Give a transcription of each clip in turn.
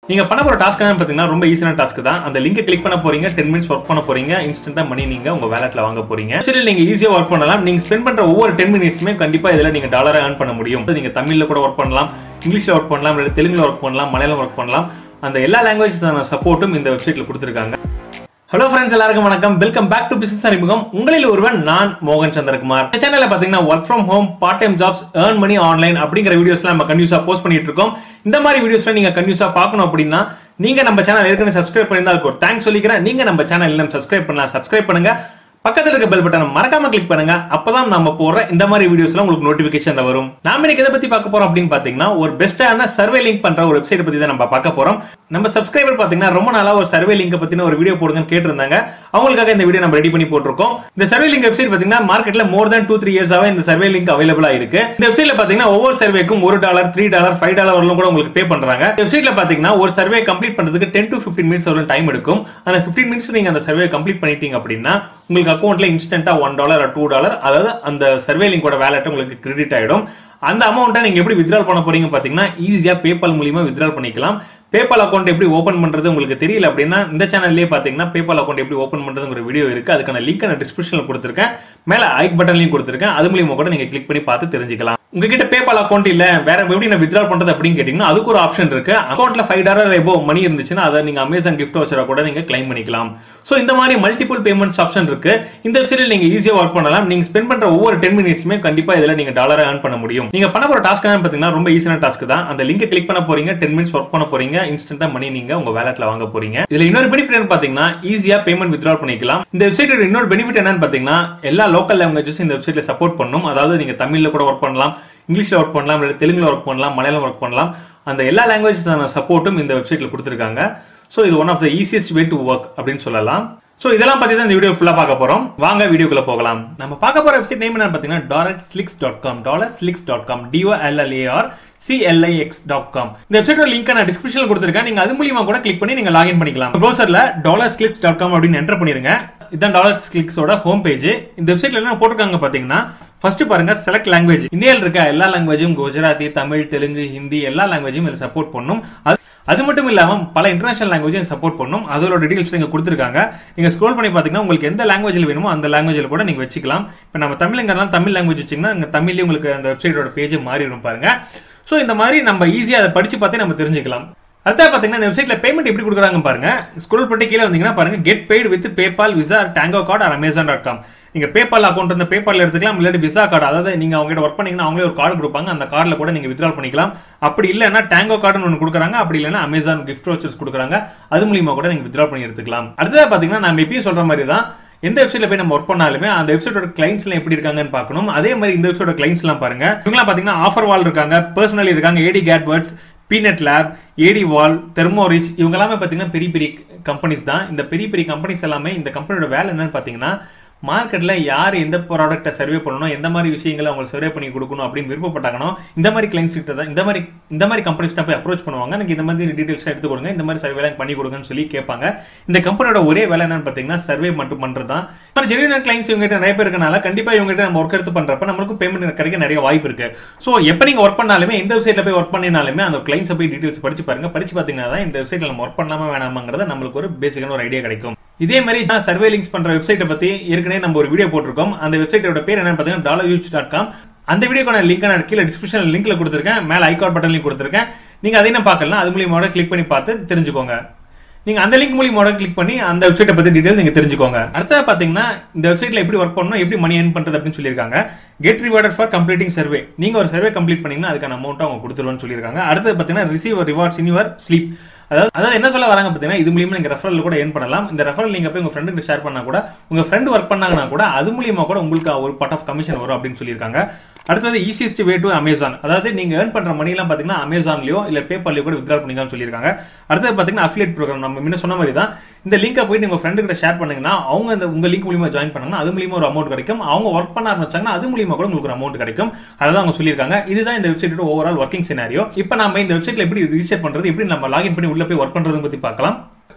நீங்க பண்ண போற டாஸ்க் என்ன பாத்தீங்கன்னா ரொம்ப ஈஸியான டாஸ்க் தான் அந்த லிங்க் கிளிக் பண்ண போறீங்க டென் மினிட்ஸ் ஒர்க் பண்ண போறீங்க இன்ஸ்டன்டா மணி நீங்க உங்க வேலட்ல வாங்க போறீங்க சரி நீங்க ஈஸியா ஒர்க் பண்ணலாம் நீங்க ஸ்பெண்ட் பண்ற ஒவ்வொரு டென் மினிட்ஸ்மே கண்டிப்பா இதுல நீங்க டாலரை ஏர்ன் பண்ண முடியும் நீங்க தமிழ்ல கூட ஒர்க் பண்ணலாம் இங்கிலீஷ்ல ஒர்க் பண்ணலாம் இல்ல தெலுங்குல ஒர்க் பண்ணலாம் மலையாளம் ஒர்க் பண்ணலாம் அந்த எல்லா லாங்குவேஜ் சப்போர்ட்டும் இந்த வெப்சைட்ல கொடுத்துருக்காங்க ஹலோ ஃப்ரெண்ட்ஸ் எல்லாருக்கும் வணக்கம் வெல்கம் பேக் டு பிசினஸ் அறிமுகம் உங்களில் ஒருவன் நான் மோகன் சந்திரகுமார் இந்த சேனல்ல பாத்தீங்கன்னா work from home part time jobs earn money online அப்படிங்கிற வீடியோஸ்லாம் நம்ம கன்யூஸா போஸ்ட் பண்ணிட்டு இருக்கோம் இந்த மாதிரி வீடியோஸ்ல நீங்க கன்யூஸா பார்க்கணும் அப்படின்னா நீங்க நம்ம சேனல் ஏற்கனவே சப்ஸ்கிரைப் பண்ணியிருந்தா அதுக்கு ஒரு தேங்க்ஸ் சொல்லிக்கிறேன் நீங்க நம்ம சேனல் இல்லம் சப்ஸ்கிரைப் பண்ணலாம் சப்ஸ்கிரைப் பண்ணுங்க பக்கத்துல இருக்க பெல் பட்டனை மறக்காம கிளிக் பண்ணுங்க அப்பதான் நம்ம போடுற இந்த மாதிரி வீடியோஸ்லாம் உங்களுக்கு நோட்டிபிகேஷன் வரும் நாம இன்னைக்கு எதை பத்தி பார்க்க போறோம் அப்படின்னு பாத்தீங்கன்னா ஒரு பெஸ்டான சர்வே லிங்க் பண்ற ஒரு வெப்சைட் பத்தி தான் நம்ம பார்க்க போறோம் நம்ம சப்ஸ்கிரைபர் பாத்தீங்கன்னா ரொம்ப நாளா ஒரு சர்வே லிங்க் பத்தின ஒரு வீடியோ போடுங்கன்னு கேட்டிருந்தாங்க அவங்களுக்காக இந்த வீடியோ நம்ம ரெடி பண்ணி போட்டிருக்கோம் இந்த சர்வே லிங்க் வெப்சைட் பாத்தீங்கன்னா மார்க்கெட்ல மோர் தேன் டூ த்ரீ இயர்ஸாவே இந்த சர்வே லிங்க் அவைலபிளா இருக்கு இந்த வெப்சைட்ல பாத்தீங்கன்னா ஒவ்வொரு சர்வேக்கும் ஒரு dollar three dollar five dollar வரலும் கூட உங்களுக்கு பே பண்றாங்க வெப்சைட்ல பாத்தீங்கன்னா ஒரு சர்வே கம்ப்ளீட் பண்றதுக்கு டென் டு ஃபிஃப்டின் மினிட்ஸ் வரலும் டைம் எடுக்கும் அந்த ஃபிஃப்டின் மினிட்ஸ் நீங்க அந்த சர்வே கம்ப்ளீட் பண்ணிட்டீங்க அப்படின்னா உங்களுக்கு அக்கௌண்ட்ல இன்ஸ்டன்டா ஒன் டாலர் டூ டாலர் அதாவது அந்த சர்வே லிங்கோட வேலெட் உங்களுக்கு கிரெடிட் ஆயிடும் அந்த அமௌண்ட்டை நீங்க எப்படி வித்ட்ரால் பண்ண போறீங்க பாத்தீங்கன்னா ஈஸியா பேபால் மூலியமா வித்ட்ரால் பண்ணிக்கலாம் பேபால் அக்கௌண்ட் எப்படி ஓபன் பண்றது உங்களுக்கு தெரியல அப்படின்னா இந்த சேனல்லே பாத்தீங்கன்னா பேபால் அக்கௌண்ட் எப்படி ஓபன் பண்றதுங்கிற வீடியோ இருக்கு அதுக்கான லிங்க் நான் டிஸ்கிரிப்ஷன்ல கொடுத்துருக்கேன் மேல ஐக் பட்டன்லயும் கொடுத்துருக்கேன் அது மூலியமா கூட நீங்க கிளிக் பண்ணி பார்த்து தெரிஞ்சுக்கலாம் உங்ககிட்ட பேபால் அக்கௌண்ட் இல்ல வேற எப்படி நான் வித்ட்ரால் பண்றது அப்படின்னு கேட்டீங்கன்னா அதுக்கு ஒரு ஆப்ஷன் இருக்கு அக்கௌண்ட்ல ஃபைவ் டாலர் எபோ மணி இருந்துச்சுன்னா அதை நீங்க அமேசான் கிஃப்ட் வச்சா கூட நீங்க கிளைம் பண்ணிக்கலாம் சோ இந்த மாதிரி மல்டிபிள் பேமெண்ட்ஸ் ஆப்ஷன் இருக்கு இந்த வெப்சைட்ல நீங்க ஈஸியா ஒர்க் பண்ணலாம் நீங்க ஸ்பெண்ட் பண்ற ஒவ்வொரு டென் மினிட்ஸ்மே கண்டிப்பா இதுல நீங்க டாலரை ஏர்ன் பண்ண முடியும் நீங்க பண்ண போற டாஸ்க் என்ன பாத்தீங்கன்னா ரொம்ப ஈஸியான டாஸ்க் தான் அந்த லிங்க் கிளிக் பண்ண போறீங்க டென் மினிட்ஸ் ஒர்க் பண்ண போறீங்க இன்ஸ்டன்டா மணி நீங்க உங்க வேலட்ல வாங்க போறீங்க இதுல இன்னொரு பெனிஃபிட் என்ன பாத்தீங்கன்னா ஈஸியா பேமெண்ட் வித்ட்ரால் பண்ணிக்கலாம் இந்த வெப்சைட்டோட இன்னொரு பெனிஃபிட் என்னன்னு பாத்தீங்கன்னா எல்லா லோக்கல் லாங்குவேஜஸ் இந்த வெப்சைட்ல சப்போர்ட் பண்ணும் அதாவது நீங்க தமிழ்ல கூட ஒர்க் பண்ணலாம் இங்கிலீஷ்ல ஒர்க் பண்ணலாம் இல்லை தெலுங்குல ஒர்க் பண்ணலாம் மலையாளம் ஒர்க் பண்ணலாம் அந்த எல்லா லாங்குவேஜ் சப்போர்ட்டும் இந்த வெப்சைட்ல கொடுத்துருக்காங்க ஸோ இது one of the easiest way to work அப்படின்னு சொல்லலாம் ஸோ இதெல்லாம் பத்தி தான் இந்த வீடியோ ஃபுல்லா பார்க்க போறோம் வாங்க வீடியோக்குள்ள போகலாம் நம்ம பார்க்க போற வெப்சைட் நேம் என்ன பார்த்தீங்கன்னா dollar clix dot com dollar clix dot com D O L L A R C L I X dot com இந்த வெப்சைட்டோட லிங்க் நான் டிஸ்கிரிப்ஷனில் கொடுத்துருக்கேன் நீங்க அது மூலியமா கூட கிளிக் பண்ணி நீங்க லாகின் பண்ணிக்கலாம் ப்ரௌசர்ல டாலர் ஸ்லிக்ஸ் டாட் காம் அப்படின்னு என்டர் பண்ணிருங்க இதான் டாலர் கிளிக்ஸோட ஹோம் பேஜ் இந்த வெப்சைட்ல என்ன போட்டிருக்காங்க பாத்தீங்கன்னா ஃபர்ஸ்ட் பாருங்க செலக்ட் லாங்குவேஜ் இந்தியாவில் இருக்க எல்லா லாங்குவேஜும் குஜராத்தி தமிழ் தெலுங்கு ஹிந்தி எல்லா லாங்குவேஜும் இதில் சப்போர்ட் பண்ணும் அது அது மட்டும் இல்லாம பல இன்டர்நேஷனல் லாங்குவேஜ் சப்போர்ட் பண்ணும் அதோட டீடைல்ஸ் நீங்க கொடுத்துருக்காங்க நீங்க ஸ்க்ரோல் பண்ணி பாத்தீங்கன்னா உங்களுக்கு எந்த லாங்குவேஜில் வேணுமோ அந்த லாங்குவேஜில் கூட நீங்க வச்சுக்கலாம் இப்போ நம்ம தமிழ்ங்கிறலாம் தமிழ் லாங்குவேஜ் வச்சிங்கன்னா அங்கே தமிழ்லேயே உங்களுக்கு அந்த வெப்சைட்டோட பேஜ் மாறிடும் பாருங்க ஸோ இந்த மாதிரி நம்ம ஈஸியாக அதை படிச்சு பார்த்தே நம்ம தெரிஞ்சுக்கலாம் அடுத்தா பாத்தீங்கன்னா இந்த வெப்சைட்ல பேமெண்ட் எப்படி கொடுக்குறாங்க பாருங்க ஸ்க்ரோல் பண்ணி கீழே வந்தீங்கன்னா பாருங்க get paid with PayPal Visa Tango card or Amazon dot com நீங்க பேபால் அக்கௌண்ட் இருந்த பேபால் எடுத்துக்கலாம் இல்லாட்டி விசா கார்டு அதாவது நீங்க அவங்க கிட்ட ஒர்க் பண்ணீங்கன்னா அவங்களே ஒரு கார்டு கொடுப்பாங்க அந்த கார்டில் கூட நீங்க வித்ட்ரால் பண்ணிக்கலாம் அப்படி இல்லைன்னா டேங்கோ கார்டுன்னு ஒன்று கொடுக்குறாங்க அப்படி இல்லைன்னா அமேசான் கிஃப்ட் வச்சர்ஸ் கொடுக்குறாங்க அது மூலியமா கூட நீங்க வித்ட்ரால் பண்ணி எடுத்துக்கலாம் அடுத்ததா பாத்தீங்கன்னா நம்ம எப்பயும் சொல்ற மாதிரி தான் எந்த வெப்சைட்ல போய் நம்ம ஒர்க் பண்ணாலுமே அந்த வெப்சைட்டோட கிளைண்ட்ஸ் எல்லாம் எப்படி இருக்காங்கன்னு பார்க்கணும் அதே மாதிரி இந்த வெப்சைட்டோட கிளைண்ட்ஸ் எல்லாம் பாருங்க இவங்கலாம் பாத்தீங்கன்னா ஆஃபர் வால் இருக்காங்க பர்சனலி இருக்காங்க ஏடி கேட்வர்ட்ஸ் பீனட் லேப் ஏடி வால் தெர்மோரிச் இவங்க எல்லாமே பார்த்தீங்கன்னா பெரிய பெரிய கம்பெனிஸ் தான் இந்த பெரிய பெரிய கம்பெனிஸ் எல்லாமே இந்த கம்பெனியோட வேலை என்னன்னு பார்த்தீங்கன்னா மார்க்கெட்டில் யார் எந்த ப்ராடக்ட்டை சர்வே பண்ணணும் எந்த மாதிரி விஷயங்களை அவங்க சர்வே பண்ணி கொடுக்கணும் அப்படின்னு விருப்பப்பட்டாங்கன்னா இந்த மாதிரி கிளைண்ட்ஸ் கிட்ட தான் இந்த மாதிரி இந்த மாதிரி கம்பெனிஸ் போய் அப்ரோச் பண்ணுவாங்க எனக்கு இந்த மாதிரி டீட்டெயில்ஸ் எடுத்து கொடுங்க இந்த மாதிரி சர்வேலாம் பண்ணி கொடுங்கன்னு சொல்லி கேட்பாங்க இந்த கம்பெனியோட ஒரே வேலை என்னன்னு பார்த்தீங்கன்னா சர்வே மட்டும் பண்ணுறது தான் மாதிரி ஜெனியூன் கிளைண்ட்ஸ் இவங்ககிட்ட நிறைய பேர் இருக்கனால கண்டிப்பாக இவங்ககிட்ட நம்ம ஒர்க் எடுத்து பண்ணுறப்ப நம்மளுக்கு பேமெண்ட் கிடைக்க நிறைய வாய்ப்பு இருக்கு ஸோ எப்போ நீங்கள் ஒர்க் பண்ணாலுமே எந்த வெப்சைட்டில் போய் ஒர்க் பண்ணினாலுமே அந்த கிளைண்ட்ஸை போய் டீட்டெயில்ஸ் படிச்சு பாருங்க படிச்சு பார்த்தீங்கன்னா தான் இந்த வெப்சைட்டில் நம்ம ஒர்க் பண்ணலாமா வேணாமாங்கிறத நம்மளுக்கு ஒரு பேசிக்கான ஒரு ஐடியா கிடைக்கும் இதே மாதிரி தான் சர்வே லிங்க்ஸ் பண்ற வெப்சைட்டை பத்தி ஏற்கனவே நம்ம ஒரு வீடியோ போட்டிருக்கோம் அந்த வெப்சைட்டோட பேர் என்னன்னு பார்த்தீங்கன்னா டாலர் யூச் டாட் காம் அந்த வீடியோக்கான லிங்க் நான் கீழே டிஸ்கிரிப்ஷன் லிங்க்ல கொடுத்துருக்கேன் மேல ஐகார்ட் பட்டன்லையும் கொடுத்துருக்கேன் நீங்க அதையும் பார்க்கலாம் அது மூலியமா கிளிக் பண்ணி பார்த்து தெரிஞ்சுக்கோங்க நீங்க அந்த லிங்க் மூலியமா கிளிக் பண்ணி அந்த வெப்சைட்டை பத்தி டீடைல் நீங்க தெரிஞ்சுக்கோங்க அடுத்தது பாத்தீங்கன்னா இந்த வெப்சைட்ல எப்படி ஒர்க் பண்ணணும் எப்படி மணி ஏர்ன் பண்றது அப்படின்னு சொல்லியிருக்காங்க get rewarded for completing survey நீங்க ஒரு சர்வே கம்ப்ளீட் பண்ணீங்கன்னா அதுக்கான அமௌண்ட் அவங்க கொடுத்துருவோம்னு சொல்லியிருக்காங்க அடுத்தது பாத்தீங்கன்னா receive rewards in your sleep அதாவது அதாவது என்ன சொல்ல வராங்க பார்த்தீங்கன்னா இது மூலியமா நீங்க ரெஃபரல் கூட ஏன் பண்ணலாம் இந்த ரெஃபரல் நீங்க போய் உங்க ஃப்ரெண்டுக்கு ஷேர் பண்ணா கூட உங்க ஃப்ரெண்ட் ஒர்க் பண்ணாங்கன்னா கூட அது மூலியமா கூட உங்களுக்கு ஒரு பார்ட் ஆஃப் கமிஷன் வரும் அப்படின்னு சொல்லியிருக்காங்க அடுத்தது ஈஸியஸ்ட் வே டு அமேசான் அதாவது நீங்க ஏர்ன் பண்ற மணி எல்லாம் பாத்தீங்கன்னா அமேசான்லயோ இல்ல பேபால்லயோ கூட வித்ரா பண்ணிக்கலாம்னு சொல்லியிருக்காங்க அடுத்தது பாத்தீங்கன்னா அஃபிலியேட் ப்ரோக்ராம் நம்ம முன்ன சொன்ன மாதிரி தான் இந்த லிங்கை போய் நீங்க ஃப்ரெண்டு கிட்ட ஷேர் பண்ணீங்கன்னா அவங்க இந்த உங்க லிங்க் மூலியமா ஜாயின் பண்ணாங்கன்னா அது மூலியமா ஒரு அமௌண்ட் கிடைக்கும் அவங்க ஒர்க் பண்ண ஆரம்பிச்சாங்கன்னா அது மூலியமா கூட உங்களுக்கு ஒரு அமௌண்ட் கிடைக்கும் அதான் அவங்க சொல்லியிருக்காங்க இதுதான் இந்த வெப்சைட்டோட ஓவரால் ஒர்க்கிங் சினாரியோ இப்போ நம்ம இந்த வெப்சைட்ல எப்படி ரிஜிஸ்டர் பண்றது எப்படி நம்ம லாகின் பண்ணி உள்ள போய் ஒர்க் பண்றது பத்தி பார்க்கலாம்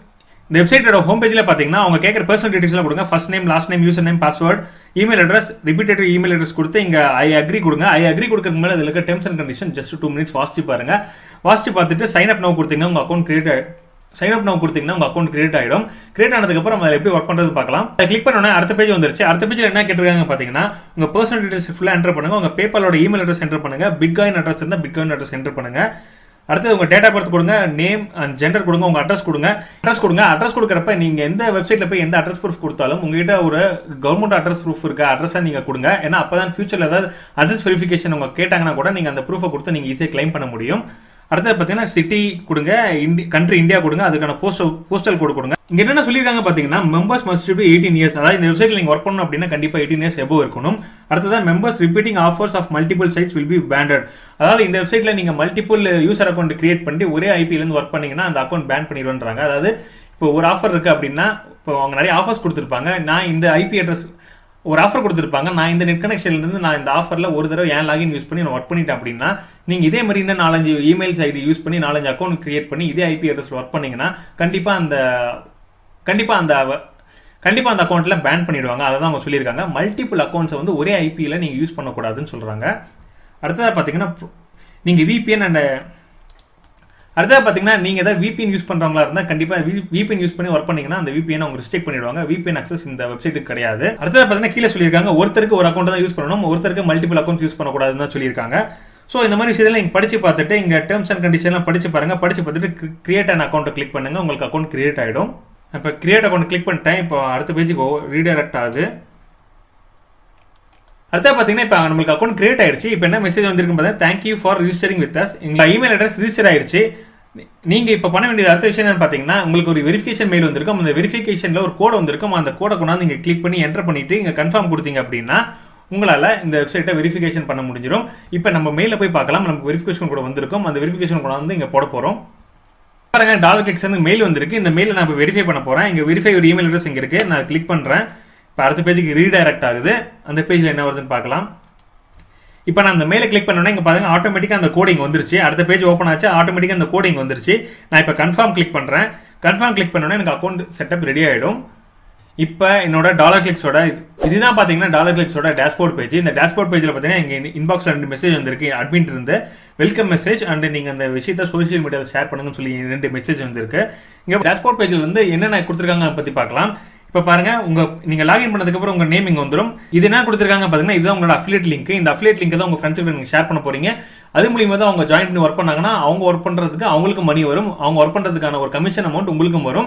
இந்த வெப்சைட்டோட ஹோம் பேஜில் பார்த்தீங்கன்னா அவங்க கேட்குற பர்சனல் டீட்டெயில்ஸ்லாம் கொடுங்க first name last name user name password email address repeated email address கொடுத்து இங்கே ஐ அக்ரி கொடுங்க ஐ அக்ரி கொடுக்கறதுக்கு மேலே அதில் இருக்க terms and condition just two minutes வாசிச்சு பாருங்க வாசிச்சு பார்த்துட்டு சைன் அப் நோ கொடுத்தீங்கன்னா உங்கள் account create sign up now கொடுத்தீங்கன்னா உங்க அக்கௌண்ட் கிரியேட் ஆயிடும் கிரியேட் ஆனதுக்கப்புறம் அதில் எப்படி ஒர்க் பண்றது பார்க்கலாம் அதை கிளிக் பண்ணோன்னே அடுத்த பேஜ் வந்துருச்சு அடுத்த பேஜில் என்ன கேட்டிருக்காங்க பார்த்தீங்கன்னா உங்க பர்சனல் டீடைல்ஸ் ஃபுல்லாக என்டர் பண்ணுங்க உங்க பேபாலோட இமெயில் அட்ரஸ் என்டர் பண்ணுங்க பிட்காயின் அட்ரஸ் இருந்தால் பிட்காயின் அட்ரஸ் என்டர் பண்ணுங்க அடுத்தது உங்க டேட்டா பர்த் கொடுங்க நேம் அண்ட் ஜெண்டர் கொடுங்க உங்க அட்ரஸ் கொடுங்க அட்ரஸ் கொடுங்க அட்ரஸ் கொடுக்குறப்ப நீங்க எந்த வெப்சைட்ல போய் எந்த அட்ரஸ் ப்ரூஃப் கொடுத்தாலும் உங்ககிட்ட ஒரு கவர்மெண்ட் அட்ரஸ் ப்ரூஃப் இருக்க அட்ரஸை நீங்க கொடுங்க ஏன்னா அப்பதான் ஃபியூச்சர்ல ஏதாவது அட்ரஸ் வெரிஃபிகேஷன் உங்க கேட்டாங்கன்னா கூட நீங்க அந்த ப்ரூஃபை கொடுத்து நீங்க ஈஸியாக கிளைம் பண்ண முடியும் அடுத்தது பார்த்தீங்கன்னா சிட்டி கொடுங்க இண்டி கண்ட்ரி இந்தியா கொடுங்க அதுக்கான போஸ்டல் போஸ்டல் கோடு கொடுங்க இங்க என்னென்ன சொல்லியிருக்காங்க பார்த்தீங்கன்னா members must be eighteen years அதாவது இந்த வெப்சைட்ல நீங்க ஒர்க் பண்ணணும் அப்படின்னா கண்டிப்பா எயிட்டீன் இயர்ஸ் எபோ இருக்கணும் அடுத்ததான் members repeating offers of multiple sites will be banned அதாவது இந்த வெப்சைட்ல நீங்க மல்டிபிள் யூசர் அக்கௌண்ட் கிரியேட் பண்ணி ஒரே ஐபில இருந்து ஒர்க் பண்ணீங்கன்னா அந்த அக்கௌண்ட் பேன் பண்ணிடுன்றாங்க அதாவது இப்போ ஒரு ஆஃபர் இருக்கு அப்படின்னா இப்போ அவங்க நிறைய ஆஃபர்ஸ் கொடுத்துருப்பாங்க நான் இந்த ஐபி அட்ரஸ் ஒரு ஆஃபர் கொடுத்துருப்பாங்க நான் இந்த நெட் கனெக்ஷன்ல இருந்து நான் இந்த ஆஃபர்ல ஒரு தடவை ஏன் லாகின் யூஸ் பண்ணி நான் ஒர்க் பண்ணிட்டேன் அப்படின்னா நீங்க இதே மாதிரி இன்னும் நாலஞ்சு இமெயில்ஸ் ஐடி யூஸ் பண்ணி நாலஞ்சு அக்கௌண்ட் கிரியேட் பண்ணி இதே ஐபி அட்ரஸ் ஒர்க் பண்ணீங்கன்னா கண்டிப்பா அந்த கண்டிப்பா அந்த கண்டிப்பா அந்த அக்கௌண்ட்ல பேன் பண்ணிடுவாங்க அதை தான் அவங்க சொல்லியிருக்காங்க மல்டிபிள் அக்கௌண்ட்ஸை வந்து ஒரே ஐபியில் நீங்க யூஸ் பண்ணக்கூடாதுன்னு சொல்றாங்க அடுத்ததாக பார்த்தீங்கன்னா நீங்க விபிஎன் அண்ட் அடுத்தது பார்த்தீங்கன்னா நீங்கள் ஏதாவது விபிஎன் யூஸ் பண்ணுறவங்களா இருந்தால் கண்டிப்பாக விபிஎன் யூஸ் பண்ணி ஒர்க் பண்ணீங்கன்னா அந்த விபிஎன் அவங்க ரிஸ்ட்ரிக் பண்ணிடுவாங்க விபிஎன் அக்சஸ் இந்த வெப்சைட்டுக்கு கிடையாது அடுத்தது பார்த்தீங்கன்னா கீழே சொல்லியிருக்காங்க ஒருத்தருக்கு ஒரு அக்கௌண்ட் தான் யூஸ் பண்ணணும் ஒருத்தருக்கு மல்டிபிள் அக்கௌண்ட் யூஸ் பண்ணக்கூடாதுன்னு தான் சொல்லியிருக்காங்க ஸோ இந்த மாதிரி விஷயத்தில் நீங்கள் படிச்சு பார்த்துட்டு இங்கே டேர்ம்ஸ் அண்ட் கண்டிஷன்லாம் படிச்சு பாருங்க படிச்சு பார்த்துட்டு கிரியேட் அன் அக்கௌண்ட்டை கிளிக் பண்ணுங்க உங்களுக்கு அக்கௌண்ட் கிரியேட் ஆகிடும் இப்போ கிரியேட் அக்கௌண்ட் கிளிக் பண்ணிட்டேன் இப்போ அடுத்த பேஜுக்கு ரீடைரக்ட் ஆகுது அடுத்த பார்த்தீங்கன்னா இப்போ நம்மளுக்கு அக்கௌண்ட் கிரியேட் ஆயிடுச்சு இப்போ என்ன மெசேஜ் வந்திருக்கு பார்த்தீங்கன்னா thank you for registering with us எங்கள் இமெயில் அட்ரஸ் ரிஜிஸ்டர் ஆயிடுச்சு நீங்க இப்போ பண்ண வேண்டியது அடுத்த விஷயம் என்னன்னு பார்த்தீங்கன்னா உங்களுக்கு ஒரு வெரிஃபிகேஷன் மெயில் வந்திருக்கும் அந்த வெரிஃபிகேஷன்ல ஒரு கோட் வந்திருக்கும் அந்த கோடை கொண்டாந்து நீங்க கிளிக் பண்ணி என்டர் பண்ணிட்டு இங்க கன்ஃபார்ம் கொடுத்தீங்க அப்படின்னா உங்களால இந்த வெப்சைட்டை வெரிஃபிகேஷன் பண்ண முடிஞ்சிடும் இப்போ நம்ம மெயில போய் பார்க்கலாம் நமக்கு வெரிஃபிகேஷன் கூட வந்திருக்கும் அந்த வெரிஃபிகேஷன் கூட வந்து இங்க போட போறோம் பாருங்க டாலர் கிளிக்ஸ் வந்து மெயில் வந்திருக்கு இந்த மெயில நான் இப்போ வெரிஃபை பண்ண போறேன் இங்க வெரிஃபை ஒரு இமெயில் அட்ரஸ் இங்க இருக்கு நான் கிளிக் பண்றேன் இப்போ அடுத்த பேஜுக்கு ரீடைரக்ட் ஆகுது அந்த பேஜ்ல என்ன வருதுன்னு பார்க்கலாம் இப்போ நான் அந்த மேலே கிளிக் பண்ணோன்னே இங்கே பாருங்க ஆட்டோமேட்டிக்காக அந்த கோடிங் வந்துருச்சு அடுத்த பேஜ் ஓப்பன் ஆச்சு ஆட்டோமேட்டிக்காக அந்த கோடிங் வந்துருச்சு நான் இப்போ கன்ஃபார்ம் கிளிக் பண்ணுறேன் கன்ஃபார்ம் கிளிக் பண்ணோன்னே எனக்கு அக்கௌண்ட் செட்டப் ரெடி ஆகிடும் இப்போ என்னோட டாலர் கிளிக்ஸோட இதுதான் பார்த்தீங்கன்னா டாலர் கிளிக்ஸோட டேஷ்போர்ட் பேஜ் இந்த டேஷ்போர்ட் பேஜில் பார்த்தீங்கன்னா இங்கே இன்பாக்ஸில் ரெண்டு மெசேஜ் வந்திருக்கு அட்மின் இருந்து வெல்கம் மெசேஜ் அண்ட் நீங்கள் அந்த விஷயத்தை சோஷியல் மீடியாவில் ஷேர் பண்ணுங்கன்னு சொல்லி ரெண்டு மெசேஜ் வந்திருக்கு இங்கே டேஷ்போர்ட் பேஜில் வந்து என்னென்ன கொடுத்துருக்காங்க பற்றி பார்க்கலாம் இப்போ பாருங்க உங்க நீங்க லாகின் பண்ணதுக்கு அப்புறம் உங்க நேம் இங்க வந்துடும் இது என்ன கொடுத்துருக்காங்க பாத்தீங்கன்னா இதுதான் உங்களோட அஃபிலியேட் லிங்க் இந்த அஃபிலியேட் லிங்க் தான் உங்க ஃப்ரெண்ட்ஸுக்கு நீங்க ஷேர் பண்ண போறீங்க அது மூலியமா தான் அவங்க ஜாயின் பண்ணி ஒர்க் பண்ணாங்கன்னா அவங்க ஒர்க் பண்றதுக்கு அவங்களுக்கு மணி வரும் அவங்க ஒர்க் பண்றதுக்கான ஒரு கமிஷன் அமௌண்ட் உங்களுக்கும் வரும்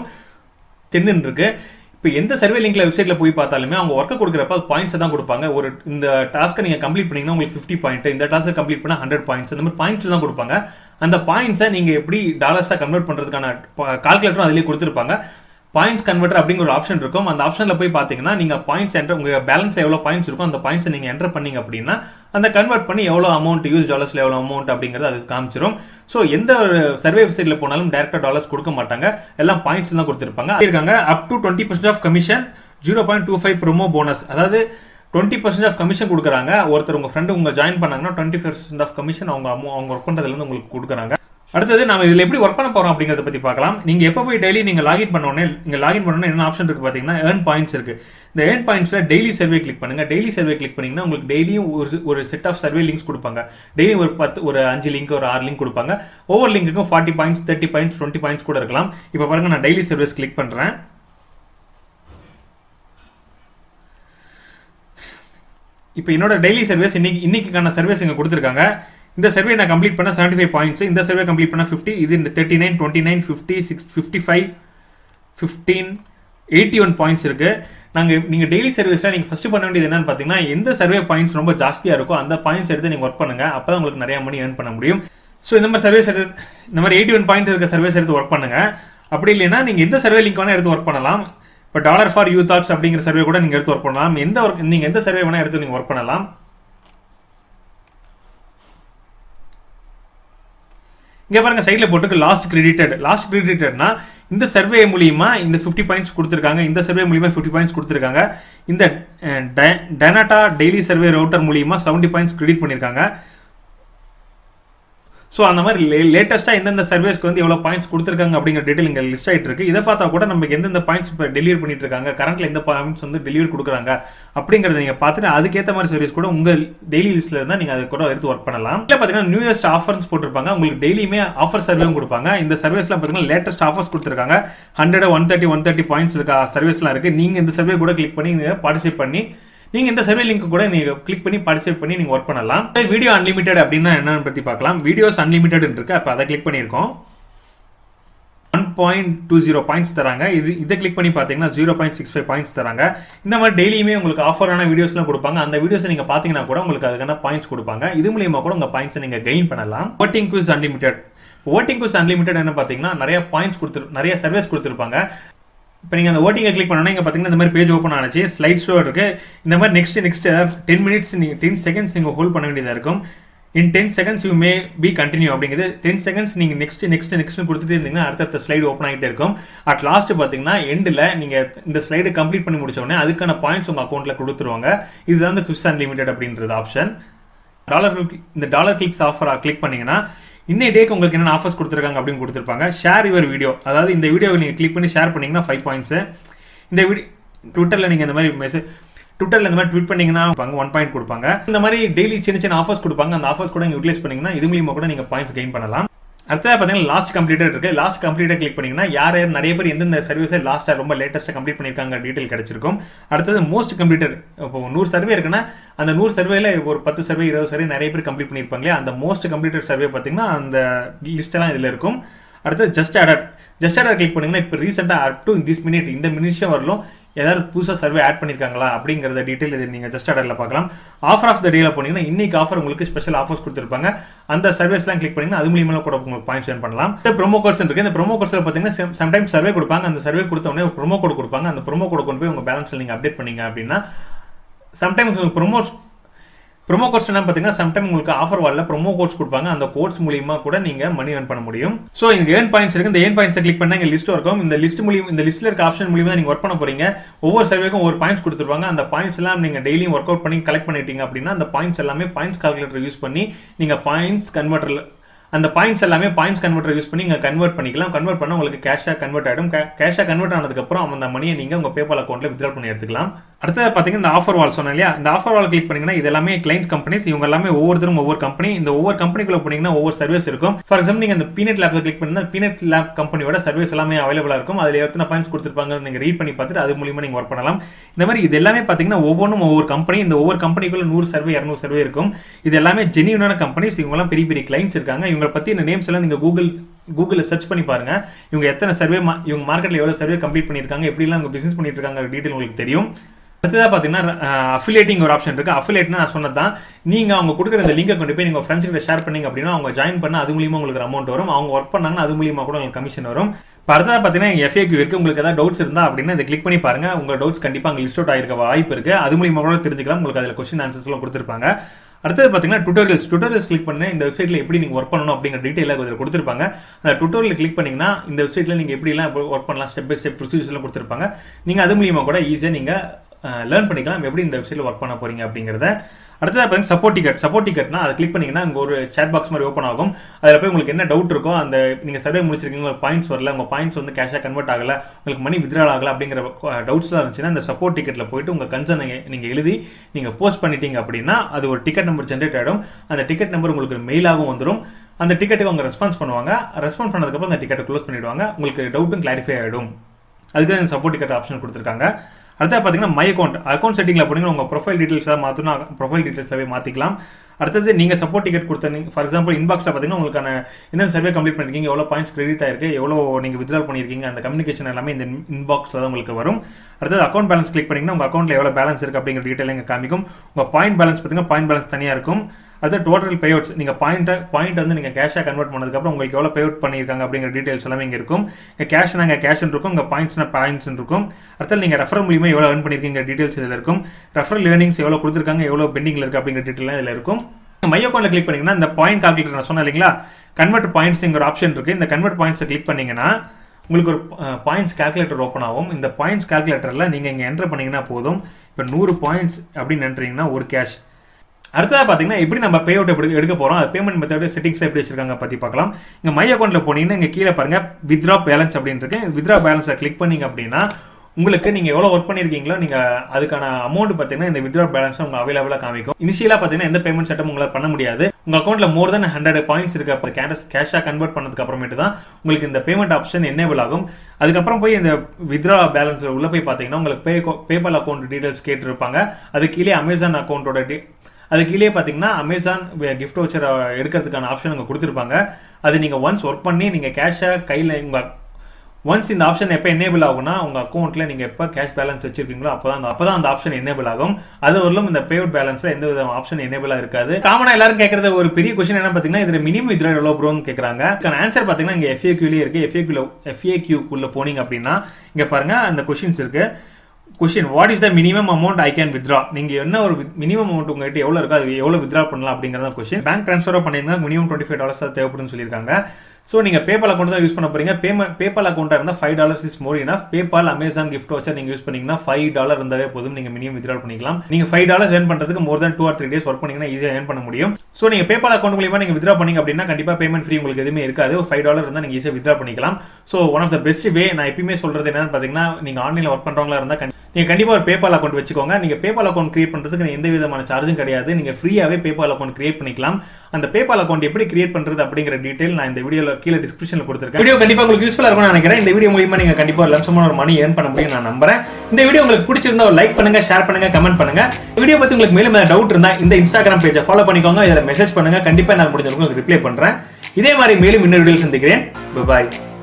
டென்னு இருக்கு இப்போ எந்த சர்வே லிங்க்ல வெப்சைட்ல போய் பார்த்தாலுமே அவங்க ஒர்க் கொடுக்குறப்ப பாயிண்ட்ஸ் தான் கொடுப்பாங்க ஒரு இந்த டாஸ்க்கை நீங்க கம்ப்ளீட் பண்ணீங்கன்னா உங்களுக்கு ஃபிஃப்டி பாயிண்ட் இந்த டாஸ்க்கை கம்ப்ளீட் பண்ணா ஹண்ட்ரட் பாயிண்ட்ஸ் இந்த மாதிரி பாயிண்ட்ஸ் தான் கொடுப்பாங்க அந்த பாயிண்ட்ஸை நீங்க எப்படி டாலர்ஸா கன்வெர்ட் பண்றதுக்கான கால்குலேட்டரும் அதிலே கொடுத்துருப்பாங்க பாயிண்ட்ஸ் கன்வெர்டர் அப்படிங்கிற ஒரு ஆப்ஷன் இருக்கும் அந்த ஆப்ஷனில் போய் பார்த்தீங்கன்னா நீங்கள் பாயிண்ட்ஸ் என்டர் உங்கள் பேலன்ஸ் எவ்வளோ பாயிண்ட்ஸ் இருக்கும் அந்த பாயிண்ட்ஸை நீங்கள் என்டர் பண்ணீங்க அப்படின்னா அந்த கன்வெர்ட் பண்ணி எவ்வளோ அமௌண்ட் யூஸ் டாலர்ஸில் எவ்வளோ அமௌண்ட் அப்படிங்கிறது அது காமிச்சிரும் ஸோ எந்த ஒரு சர்வே வெப்சைட்டில் போனாலும் டேரக்டாக டாலர்ஸ் கொடுக்க மாட்டாங்க எல்லாம் பாயிண்ட்ஸ் தான் கொடுத்துருப்பாங்க இருக்காங்க up to twenty percent of commission zero point two five promo bonus அதாவது டுவெண்ட்டி பர்சன்ட் ஆஃப் கமிஷன் கொடுக்குறாங்க ஒருத்தர் உங்கள் ஃப்ரெண்டு உங்கள் ஜாயின் பண்ணாங்கன்னா டுவெண்ட்டி பர்சன்ட் ஆஃப் கமிஷன் அவங்க அவங்க ஒர்க் பண்ணுறதுலேருந்து உங்களுக்கு கொடுக்குறாங்க அடுத்தது நம்ம இதில் எப்படி ஒர்க் பண்ண போறோம் அப்படிங்கறத பத்தி பார்க்கலாம் நீங்க எப்போ போய் டெய்லி நீங்க லாகின் பண்ணோடனே நீங்க லாகின் பண்ணோடனே என்ன ஆப்ஷன் இருக்கு பாத்தீங்கன்னா ஏர்ன் பாயிண்ட்ஸ் இருக்கு இந்த ஏர்ன் பாயிண்ட்ஸ்ல டெய்லி சர்வே கிளிக் பண்ணுங்க டெய்லி சர்வே கிளிக் பண்ணீங்கன்னா உங்களுக்கு டெய்லியும் ஒரு ஒரு செட் ஆஃப் சர்வே லிங்க்ஸ் கொடுப்பாங்க டெய்லி ஒரு பத்து ஒரு அஞ்சு லிங்க் ஒரு ஆறு லிங்க் கொடுப்பாங்க ஒவ்வொரு லிங்க்குக்கும் forty points thirty points twenty points கூட இருக்கலாம் இப்போ பாருங்க நான் டெய்லி சர்வீஸ் கிளிக் பண்றேன் இப்போ என்னோட டெய்லி சர்வீஸ் இன்னைக்கு இன்னைக்கான சர்வீஸ் இங்கே கொடுத்துருக்காங்க இந்த சர்வே நான் கம்ப்ளீட் பண்ண செவன்டி ஃபைவ் பாயிண்ட்ஸ் இந்த சர்வே கம்ப்ளீட் பண்ண ஃபிஃப்டி இது இந்த thirty nine twenty nine fifty six fifty five fifteen eighty one points இருக்கு நாங்கள் நீங்கள் டெய்லி சர்வீஸில் நீங்கள் ஃபஸ்ட்டு பண்ண வேண்டியது என்னன்னு பார்த்தீங்கன்னா எந்த சர்வே பாயிண்ட்ஸ் ரொம்ப ஜாஸ்தியாக இருக்கோ அந்த பாயிண்ட்ஸ் எடுத்து நீங்கள் ஒர்க் பண்ணுங்க அப்போ தான் உங்களுக்கு நிறைய மணி ஏர்ன் பண்ண முடியும் ஸோ இந்த மாதிரி சர்வீஸ் எடுத்து இந்த மாதிரி எயிட்டி ஒன் பாயிண்ட் இருக்க சர்வீஸ் எடுத்து ஒர்க் பண்ணுங்க அப்படி இல்லைன்னா நீங்கள் எந்த சர்வே லிங்க் வேணால் எடுத்து ஒர்க் பண்ணலாம் இப்போ டாலர் ஃபார் யூ தாட்ஸ் அப்படிங்கிற சர்வே கூட நீங்கள் எடுத்து ஒர்க் பண்ணலாம் எந்த ஒர்க் நீங்கள் எந்த சர்வே வேணால் எடுத்து நீங்கள் ஒர்க் பண்ணலாம் இங்கே பாருங்க சைடில் போட்டுக்கு லாஸ்ட் கிரெடிட்டட் லாஸ்ட் கிரெடிட்டட்னா இந்த சர்வே மூலியமா இந்த ஃபிஃப்டி பாயிண்ட்ஸ் கொடுத்துருக்காங்க இந்த சர்வே மூலியமா ஃபிஃப்டி பாயிண்ட்ஸ் கொடுத்துருக்காங்க இந்த டெனாட்டா டெய்லி சர்வே ரவுட்டர் மூலியமா செவன்டி பாயிண்ட்ஸ் கிரெடிட் பண்ணியிருக்காங்க ஸோ அந்த மாதிரி லேட்டஸ்ட்டாக எந்தெந்த சர்வீஸ்க்கு வந்து எவ்வளோ பாயிண்ட்ஸ் கொடுத்துருக்காங்க அப்படிங்கிற டீட்டெயில் இங்கே லிஸ்ட் ஆகிட்டு இருக்கு இதை பார்த்தா கூட நமக்கு எந்தெந்த பாயிண்ட்ஸ் இப்போ டெலிவரி பண்ணிட்டு இருக்காங்க கரண்ட்ல எந்த பாயிண்ட்ஸ் வந்து டெலிவரி கொடுக்குறாங்க அப்படிங்கிறத நீங்கள் பார்த்துட்டு அதுக்கேற்ற மாதிரி சர்வீஸ் கூட உங்கள் டெய்லி லிஸ்ட்டில் இருந்தால் நீங்கள் அதை கூட எடுத்து ஒர்க் பண்ணலாம் இல்லை பார்த்தீங்கன்னா நியூயஸ்ட் ஆஃபர்ஸ் போட்டிருப்பாங்க உங்களுக்கு டெய்லியுமே ஆஃபர் சர்வேவும் கொடுப்பாங்க இந்த சர்வீஸ்லாம் பார்த்தீங்கன்னா லேட்டஸ்ட் ஆஃபர்ஸ் கொடுத்துருக்காங்க hundred one thirty one thirty points இருக்க சர்வீஸ்லாம் இருக்குது நீங்கள் இந்த சர்வே கூட கிளிக் பண்ணி நீங்கள் பார்ட்டிசிபேட் பண்ணி நீங்க இந்த சர்வே லிங்க் கூட நீங்க கிளிக் பண்ணி பார்ட்டிசிபேட் பண்ணி நீங்க ஒர்க் பண்ணலாம் வீடியோ அன்லிமிட்டட் அப்படின்னா என்னன்னு பத்தி பார்க்கலாம் வீடியோஸ் அன்லிமிட்டட் இருக்கு அப்ப அதை கிளிக் பண்ணியிருக்கோம் one point two zero points தராங்க இது இதை கிளிக் பண்ணி பார்த்தீங்கன்னா zero point six five points தராங்க இந்த மாதிரி டெய்லியுமே உங்களுக்கு ஆஃபரான வீடியோஸ்லாம் கொடுப்பாங்க அந்த வீடியோஸ் நீங்கள் பார்த்தீங்கன்னா கூட உங்களுக்கு அதுக்கான பாயிண்ட்ஸ் கொடுப்பாங்க இது மூலியமா கூட உங்கள் பாயிண்ட்ஸை நீங்கள் கெயின் பண்ணலாம் voting quiz unlimited voting quiz unlimited என்ன பார்த்தீங்கன்னா நிறைய பாயிண்ட்ஸ் கொடுத்துரு நிறைய சர்வீஸ் கொடுத்துருப்பாங்க இப்போ நீங்கள் அந்த ஓட்டிங்கை கிளிக் பண்ணோன்னா இங்கே பார்த்தீங்கன்னா இந்த மாதிரி பேஜ் ஓப்பன் ஆனிச்சு ஸ்லைட் ஷோ இருக்கு இந்த மாதிரி நெக்ஸ்ட் நெக்ஸ்ட் டென் மினிட்ஸ் நீங்கள் டென் செகண்ட்ஸ் நீங்கள் ஹோல்ட் பண்ண வேண்டியதாக இருக்கும் in ten seconds you may be continue அப்படிங்கிறது டென் செகண்ட்ஸ் நீங்கள் நெக்ஸ்ட் நெக்ஸ்ட் நெக்ஸ்ட் கொடுத்துட்டே இருந்தீங்கன்னா அடுத்தடுத்த ஸ்லைடு ஓப்பன் ஆகிட்டே இருக்கும் அட் லாஸ்ட் பார்த்தீங்கன்னா எண்டில் நீங்கள் இந்த ஸ்லைடு கம்ப்ளீட் பண்ணி முடிச்ச உடனே அதுக்கான பாயிண்ட்ஸ் உங்கள் அக்கௌண்ட்டில் கொடுத்துருவாங்க இதுதான் இந்த குவிஸ் அன்லிமிட்டட் அப்படின்றது ஆப்ஷன் டாலர் இந்த டாலர் கிளிக்ஸ் ஆஃபர் கிளிக் பண்ணீங்கன்னா இன்னைய டேக்கு உங்களுக்கு என்னென்ன ஆஃபர்ஸ் கொடுத்துருக்காங்க அப்படின்னு கொடுத்துருப்பாங்க ஷேர் யுவர் வீடியோ அதாவது இந்த வீடியோவை நீங்கள் கிளிக் பண்ணி ஷேர் பண்ணீங்கன்னா ஃபைவ் பாயிண்ட்ஸ் இந்த வீடியோ ட்விட்டரில் நீங்கள் இந்த மாதிரி மெசேஜ் ட்விட்டரில் இந்த மாதிரி ட்வீட் பண்ணீங்கன்னா ஒன் பாயிண்ட் கொடுப்பாங்க இந்த மாதிரி டெய்லி சின்ன சின்ன ஆஃபர்ஸ் கொடுப்பாங்க அந்த ஆஃபர்ஸ் கூட நீங்கள் யூட்டிலைஸ் பண்ணீங்கன்னா இது மூலியமாக கூட நீங்கள் பாயிண்ட்ஸ் கெயின் பண்ணலாம் அடுத்தது பார்த்தீங்கன்னா லாஸ்ட் கம்ப்ளீட்டட் இருக்கு லாஸ்ட் கம்ப்ளீட்டட் கிளிக் பண்ணீங்கன்னா யார் யார் நிறைய பேர் எந்தெந்த சர்வீஸை லாஸ்ட்டாக ரொம்ப லேட்டஸ்ட்டாக கம்ப்ளீட் பண்ணியிருக்காங்க டீட்டெயில் கிடைச்சிருக்கும் அடுத்தது மோஸ்ட் கம்ப்ளீட்டட் இப்போ நூறு சர்வே இருக்குன்னா அந்த நூறு சர்வேல ஒரு பத்து சர்வே இருபது சர்வே நிறைய பேர் கம்ப்ளீட் பண்ணியிருப்பாங்களே அந்த மோஸ்ட் கம்ப்ளீட்டட் சர்வே பார்த்தீங்கன்னா அந்த லிஸ்ட் எல்லாம் இதில் இருக்கும் அடுத்தது just added just added click பண்ணீங்கன்னா இப்போ ரீசெண்டாக அப் டு திஸ் மினிட் இந்த மினிட்ஸும் வரலும் ஏதாவது புதுசாக சர்வே ஆட் பண்ணியிருக்காங்களா அப்படிங்கிறத டீட்டெயில் இது நீங்கள் ஜஸ்ட் ஆர்டரில் பார்க்கலாம் ஆஃபர் ஆஃப் த டேல போனீங்கன்னா இன்னைக்கு ஆஃபர் உங்களுக்கு ஸ்பெஷல் ஆஃபர்ஸ் கொடுத்துருப்பாங்க அந்த சர்வீஸ்லாம் கிளிக் பண்ணிங்கன்னா அது மூலியமாக கூட உங்களுக்கு பாயிண்ட்ஸ் ஏர்ன் பண்ணலாம் இந்த ப்ரோமோ கோட்ஸ் இருக்கு இந்த ப்ரோமோ கோட்ஸில் பார்த்தீங்கன்னா சம்டைம்ஸ் சர்வே கொடுப்பாங்க அந்த சர்வே கொடுத்த உடனே ஒரு ப்ரோமோ கோட் கொடுப்பாங்க அந்த ப்ரோமோ கோட் கொண்டு போய் உங்கள் பேலன்ஸில் நீங்கள் அப்டேட் பண்ணீங்க அப்படின்னா சம்டைம்ஸ் உங்களுக்கு ப்ரோமோ ப்ரோமோ கோட்ஸ் என்ன பார்த்தீங்கன்னா சம்டைம் உங்களுக்கு ஆஃபர் வரல ப்ரோமோ கோட்ஸ் கொடுப்பாங்க அந்த கோட்ஸ் மூலியமா கூட நீங்க மணி earn பண்ண முடியும் ஸோ இங்க ஏர்ன் பாயிண்ட்ஸ் இருக்கு இந்த ஏர்ன் பாயிண்ட்ஸ் கிளிக் பண்ணா இங்க லிஸ்ட் இருக்கும் இந்த லிஸ்ட் மூலியம் இந்த லிஸ்ட்ல இருக்க ஆப்ஷன் மூலியமா நீங்க ஒர்க் பண்ண போறீங்க ஒவ்வொரு சர்வேக்கும் ஒரு பாயிண்ட்ஸ் கொடுத்துருப்பாங்க அந்த பாயிண்ட்ஸ் எல்லாம் நீங்க டெய்லியும் ஒர்க் அவுட் பண்ணி கலெக்ட் பண்ணிட்டீங்க அப்படின்னா அந்த பாயிண்ட்ஸ் எல்லாமே பாயிண்ட்ஸ் கால்குலேட்டர் யூஸ் பண்ணி நீங்க பாயிண்ட்ஸ் கன்வெர்டர்ல அந்த பாயிண்ட்ஸ் எல்லாமே பாயிண்ட்ஸ் கன்வெர்ட்டர் யூஸ் பண்ணி நீங்கள் கன்வெர்ட் பண்ணிக்கலாம் கன்வெர்ட் பண்ண உங்களுக்கு கேஷாக கன்வெர்ட் ஆகிடும் கேஷாக கன்வெர்ட் ஆனதுக்கப்புறம் அந்த மணியை நீங்கள் உங்கள் பேபால் அக்கௌண்ட்டில் வித்ட்ரா பண்ணி எடுத்துக்கலாம் அடுத்தது பார்த்தீங்கன்னா இந்த ஆஃபர் வால் சொன்னேன் இல்லையா இந்த ஆஃபர் வால் கிளிக் பண்ணீங்கன்னா இது எல்லாமே கிளைண்ட் கம்பெனிஸ் இவங்க எல்லாமே ஒவ்வொருத்தரும் ஒவ்வொரு கம்பெனி இந்த ஒவ்வொரு கம்பெனிக்குள்ள போனீங்கன்னா ஒவ்வொரு சர்வீஸ் இருக்கும் ஃபார் எக்ஸாம்பிள் நீங்கள் இந்த பீனட் லேப் கிளிக் பண்ணீங்கன்னா பீனட் லேப் கம்பெனியோட சர்வீஸ் எல்லாமே அவைலபிளாக இருக்கும் அதில் எத்தனை பாயிண்ட்ஸ் கொடுத்துருப்பாங்க நீங்கள் ரீட் பண்ணி பார்த்துட்டு அது மூலியமாக நீங்கள் ஒர்க் பண்ணலாம் இந்த மாதிரி இது எல்லாமே பார்த்தீங்கன்னா ஒவ்வொன்றும் ஒவ்வொரு கம்பெனி இந்த ஒவ்வொரு கம்பெனிக்குள்ள நூறு சர்வே இரநூறு சர்வே இருக்கும் இது எல்லாமே ஜெனியூனான கம்பெனிஸ் இவங்கெல்லாம் பெரிய பெரிய கிளைண்ட்ஸ் இருக்காங்க இவங்களை பற்றி இந்த நேம்ஸ் எல்லாம் நீங்கள் கூகுள் கூகுளில் சர்ச் பண்ணி பாருங்க இவங்க எத்தனை சர்வே இவங்க மார்க்கெட்டில் எவ்வளோ சர்வே கம்ப்ளீட் பண்ணியிருக்காங்க எப்படிலாம் இவங்க பிசினஸ் பண்ணிட்டு இருக்காங்க டீட்டெயில் உங்களுக்கு தெரியும் அடுத்ததாக பார்த்தீங்கன்னா அஃபிலேட்டிங் ஒரு ஆப்ஷன் இருக்கு அஃபிலேட்னா நான் சொன்னது தான் நீங்கள் அவங்க கொடுக்குற இந்த லிங்கை கொண்டு போய் நீங்கள் ஃப்ரெண்ட்ஸ் கிட்ட ஷேர் பண்ணீங்க அப்படின்னா அவங்க ஜாயின் பண்ண அது மூலியமா உங்களுக்கு அமௌண்ட் வரும் அவங்க ஒர்க் பண்ணாங்கன்னா அது மூலியமா கூட உங்களுக்கு கமிஷன் வரும் இப்போ அடுத்ததாக பார்த்தீங்கன்னா எஃப்ஏக்யூ இருக்கு உங்களுக்கு ஏதாவது டவுட்ஸ் இருந்தால் அப்படின்னா இதை கிளிக் பண்ணி பாருங்க உங்க டவுட்ஸ் கண்டிப்பாக அங்கே லிஸ்ட் அவுட் ஆயிருக்க வாய்ப்பு இருக்கு அது மூலியமா கூட தெரிஞ்சுக்கலாம் உங்களுக்கு அதில் கொஸ்டின் ஆன்சர்ஸ்லாம் கொடுத்துருப்பாங்க அடுத்தது பார்த்தீங்கன்னா டுட்டோரியல்ஸ் டுட்டோரியல்ஸ் கிளிக் பண்ணி இந்த வெப்சைட்டில் எப்படி நீங்கள் ஒர்க் பண்ணணும் அப்படிங்கிற டீட்டெயிலாக கொஞ்சம் கொடுத்துருப்பாங்க அந்த டுட்டோரியல் கிளிக் பண்ணீங்கன்னா இந்த வெப்சைட்டில் நீங்கள் எப்படிலாம் ஒர்க் பண்ணலாம் ஸ்டெப் பை ஸ்டெப் ப்ரொசீஜர்ஸ்லாம் கொடுத்துருப்பாங்க நீங்கள் அது மூலியமாக கூட ஈஸியாக நீங்கள் லேர்ன் பண்ணிக்கலாம் எப்படி இந்த வெப்சைட்டில் ஒர்க் பண்ண போறீங்க அப்படிங்கிறத அடுத்தது பாருங்க சப்போர்ட் டிக்கெட் சப்போர்ட் டிக்கெட்னா அதை கிளிக் பண்ணீங்கன்னா அங்கே ஒரு சேட் பாக்ஸ் மாதிரி ஓப்பன் ஆகும் அதில் போய் உங்களுக்கு என்ன டவுட் இருக்கோ அந்த நீங்கள் சர்வே முடிச்சிருக்கீங்க உங்கள் பாயிண்ட்ஸ் வரல உங்கள் பாயிண்ட்ஸ் வந்து கேஷாக கன்வெர்ட் ஆகல உங்களுக்கு மணி வித்ரா ஆகல அப்படிங்கிற டவுட்ஸ்லாம் இருந்துச்சுன்னா அந்த சப்போர்ட் டிக்கெட்டில் போயிட்டு உங்கள் கன்சர்ன் நீங்கள் எழுதி நீங்கள் போஸ்ட் பண்ணிட்டீங்க அப்படின்னா அது ஒரு டிக்கெட் நம்பர் ஜென்ரேட் ஆகிடும் அந்த டிக்கெட் நம்பர் உங்களுக்கு மெயிலாகவும் வந்துடும் அந்த டிக்கெட்டுக்கு அவங்க ரெஸ்பான்ஸ் பண்ணுவாங்க ரெஸ்பான்ஸ் பண்ணதுக்கப்புறம் அந்த டிக்கெட்டை க்ளோஸ் பண்ணிடுவாங்க உங்களுக்கு டவுட்டும் கிளாரிஃபை ஆகிடும் அதுக்கு தான் சப்போர்ட் டிக்கெட் ஆப்ஷன் கொடுத்துருக்காங்க அடுத்தது பார்த்தீங்கன்னா மை அக்கௌண்ட் அக்கௌண்ட் செட்டிங்கில் போனீங்கன்னா உங்கள் ப்ரொஃபைல் டீட்டெயில்ஸாக மாற்றணும் ப்ரொஃபைல் டீட்டெயில்ஸாகவே மாற்றிக்கலாம் அடுத்தது நீங்கள் சப்போர்ட் டிக்கெட் கொடுத்த ஃபார் எக்ஸாம்பிள் இன்பாக்ஸில் பார்த்தீங்கன்னா உங்களுக்கான என்ன சர்வே கம்ப்ளீட் பண்ணிருக்கீங்க எவ்வளோ பாயிண்ட்ஸ் கிரெடிட் ஆயிருக்கு எவ்வளோ நீங்கள் வித்ட்ரால் பண்ணியிருக்கீங்க அந்த கம்யூனிகேஷன் எல்லாமே இந்த இன்பாக்ஸில் தான் உங்களுக்கு வரும் அடுத்தது அக்கௌண்ட் பேலன்ஸ் கிளிக் பண்ணிங்கன்னா உங்கள் அக்கௌண்ட்டில் எவ்வளோ பேலன்ஸ் இருக்குது அப்படிங்கிற டீட்டெயில் இங்கே காமிக்கும் உங்கள் பாயிண்ட் பேலன்ஸ் பார்த்தீங்கன்னா பாயிண்ட் பேலன்ஸ் தனியாக இருக்கும் அது டோட்டல் பே அவுட்ஸ் நீங்கள் பாயிண்ட்டை பாயிண்ட் வந்து நீங்கள் கேஷாக கன்வெர்ட் பண்ணதுக்கப்புறம் உங்களுக்கு எவ்வளோ பே அவுட் பண்ணியிருக்காங்க அப்படிங்கிற டீட்டெயில்ஸ் எல்லாமே இங்கே இருக்கும் இங்கே கேஷ் நாங்கள் கேஷ் இருக்கும் இங்கே பாயிண்ட்ஸ்னா பாயிண்ட்ஸ் இருக்கும் அடுத்தது நீங்கள் ரெஃபர் மூலியமாக எவ்வளோ earn பண்ணியிருக்கீங்க டீட்டெயில்ஸ் இதில் இருக்கும் ரெஃபரல் லேர்னிங்ஸ் எவ்வளோ கொடுத்துருக்காங்க எவ்வளோ பெண்டிங்கில் இருக்குது அப்படிங்கிற டீட்டெயிலாம் இதில் இருக்கும் மை அக்கௌண்ட்டில் கிளிக் பண்ணீங்கன்னா இந்த பாயிண்ட் கால்குலேட்டர் நான் சொன்னேன் இல்லைங்களா கன்வெர்ட் பாயிண்ட்ஸ்ங்கிற ஆப்ஷன் இருக்குது இந்த கன்வெர்ட் பாயிண்ட்ஸை கிளிக் பண்ணீங்கன்னா உங்களுக்கு ஒரு பாயிண்ட்ஸ் கால்குலேட்டர் ஓப்பன் ஆகும் இந்த பாயிண்ட்ஸ் கால்குலேட்டரில் நீங்கள் இங்கே என்டர் பண்ணீங்கன்னா போதும் இப்போ நூறு பாயிண்ட்ஸ் அப்படின்னு நினைறீங்கன்னா ஒரு கேஷ் அடுத்ததாக பார்த்தீங்கன்னா எப்படி நம்ம பே அவுட் எப்படி எடுக்க போகிறோம் அது பேமெண்ட் மெத்தட் செட்டிங்ஸ் எப்படி வச்சிருக்காங்க பற்றி பார்க்கலாம் இங்கே மை அக்கௌண்ட்டில் போனீங்கன்னா இங்கே கீழே பாருங்க வித்ரா பேலன்ஸ் அப்படின்னு இருக்கு வித்ரா பேலன்ஸை கிளிக் பண்ணீங்க அப்படின்னா உங்களுக்கு நீங்கள் எவ்வளோ ஒர்க் பண்ணியிருக்கீங்களோ நீங்கள் அதுக்கான அமௌண்ட் பார்த்தீங்கன்னா இந்த வித்ரா பேலன்ஸ் உங்களுக்கு அவைலபிளாக காமிக்கும் இனிஷியலாக பார்த்தீங்கன்னா எந்த பேமெண்ட் செட்டும் உங்களால் பண்ண முடியாது உங்கள் அக்கௌண்ட்டில் மோர் தென் ஹண்ட்ரட் பாயிண்ட்ஸ் இருக்கு அப்போ கேஷ் கேஷாக கன்வெர்ட் பண்ணதுக்கு அப்புறமேட்டு தான் உங்களுக்கு இந்த பேமெண்ட் ஆப்ஷன் என்னேபிள் ஆகும் அதுக்கப்புறம் போய் இந்த வித்ரா பேலன்ஸ் உள்ள போய் பார்த்தீங்கன்னா உங்களுக்கு பே பேபால் அக்கௌண்ட் டீடைல்ஸ் கேட்டிருப்பாங்க அது கீழே அமேசான் அக்கௌண்ட்டோட டீ அது கீழே பார்த்தீங்கன்னா அமேசான் கிஃப்ட் வச்சர் எடுக்கிறதுக்கான ஆப்ஷன் அங்கே கொடுத்துருப்பாங்க அது நீங்கள் ஒன்ஸ் ஒர்க் பண்ணி நீங்கள் கேஷை கையில் உங்கள் ஒன்ஸ் இந்த ஆப்ஷன் எப்போ எனேபிள் ஆகும்னா உங்கள் அக்கௌண்ட்டில் நீங்கள் எப்போ கேஷ் பேலன்ஸ் வச்சிருக்கீங்களோ அப்போ தான் அப்போ தான் அந்த ஆப்ஷன் எனேபிள் ஆகும் அது வரலும் இந்த பேவுட் பேலன்ஸில் எந்த வித ஆப்ஷன் எனேபிளாக இருக்காது காமனாக எல்லாரும் கேட்குறது ஒரு பெரிய கொஸ்டின் என்ன பார்த்தீங்கன்னா இதில் மினிமம் வித்ரா எவ்வளோ ப்ரோன்னு கேட்குறாங்க இதுக்கான ஆன்சர் பார்த்தீங்கன்னா இங்கே எஃப்ஏக்யூலேயே இருக்குது எஃப்ஏக்யூல எஃப்ஏக்யூக்குள்ளே போனீங்க அப்படின்னா இங்கே பாருங்கள் அந்த கொஷின்ஸ் இருக்குது question what is the minimum amount I can withdraw நீங்கள் என்ன ஒரு மினிமம் அமௌண்ட் உங்ககிட்ட எவ்வளோ இருக்கோ அது எவ்வளோ வித்ரா பண்ணலாம் அப்படிங்கிறத கொஷின் பேங்க் ட்ரான்ஸ்ஃபரோ பண்ணியிருந்தா மினிமம் டுவெண்ட்டி ஃபைவ் டாலர்ஸ் தேவைப்படும்னு சொல்லியிருக்காங்க ஸோ நீங்கள் பேபால் அக்கௌண்ட் தான் யூஸ் பண்ண போறீங்க பேமெண்ட் பேபால் அக்கௌண்ட்டாக இருந்தால் five dollars is more enough PayPal Amazon gift வச்சா நீங்கள் யூஸ் பண்ணீங்கன்னா ஃபைவ் டாலர் இருந்தாலே போதும் நீங்கள் மினிமம் வித்ரா பண்ணிக்கலாம் நீங்கள் ஃபைவ் டாலர்ஸ் ஏர்ன் பண்ணுறதுக்கு more than two or three days work பண்ணீங்கன்னா ஈஸியாக ஏர்ன் பண்ண முடியும் ஸோ நீங்கள் பேபால் அக்கௌண்ட் மூலியமாக நீங்கள் வித்ரா பண்ணீங்க அப்படின்னா கண்டிப்பாக பேமெண்ட் ஃப்ரீ உங்களுக்கு எதுவுமே இருக்காது ஒரு ஃபைவ் டாலர் இருந்தால் நீங்கள் ஈஸியாக வித்ரா பண்ணிக்கலாம் so one of the best way நான் எப்பயுமே சொல்கிறது என்னன்னு பார்த்தீங்கன்னா நீங்கள் ஆன்லைனில் ஒர்க் பண்ணுறவங்களா இருந்தால் நீங்கள் கண்டிப்பாக ஒரு பேபால் அக்கௌண்ட் வச்சுக்கோங்க நீங்கள் பேபால் அக்கௌண்ட் கிரியேட் பண்ணுறதுக்கு எந்த விதமான சார்ஜும் கிடையாது நீங்கள் ஃப்ரீயாகவே பேபால் அக்கௌண்ட் கிரியேட் பண்ணிக்கலாம் அந்த பேபால் அக்கௌண்ட் எப்படி கிரியேட் பண்ணுறது அப்படிங்கிற டீட்டெயில் நான் இந்த வீடியோவில் கீழே டிஸ்கிரிப்ஷனில் கொடுத்துருக்கேன் வீடியோ கண்டிப்பாக உங்களுக்கு யூஸ்ஃபுல்லாக இருக்கும்னு நினைக்கிறேன் இந்த வீடியோ மூலியமாக நீங்கள் கண்டிப்பாக லம்சமான ஒரு மணி ஏர்ன் பண்ண முடியும் நான் நம்புறேன் இந்த வீடியோ உங்களுக்கு பிடிச்சிருந்தா ஒரு லைக் பண்ணுங்க ஷேர் பண்ணுங்க கமெண்ட் பண்ணுங்க வீடியோ பற்றி உங்களுக்கு மேலும் டவுட் இருந்தால் இந்த இன்ஸ்டாகிராம் பேஜை ஃபாலோ பண்ணிக்கோங்க இதில் மெசேஜ் பண்ணுங்க கண்டிப்பாக நான் முடிஞ்சவங்களுக்கு ரிப்ளை பண்ணுறேன் இதே மாதிரி மேலும் இன்னொரு வீடியோ சந்திக்கிறேன் பாய்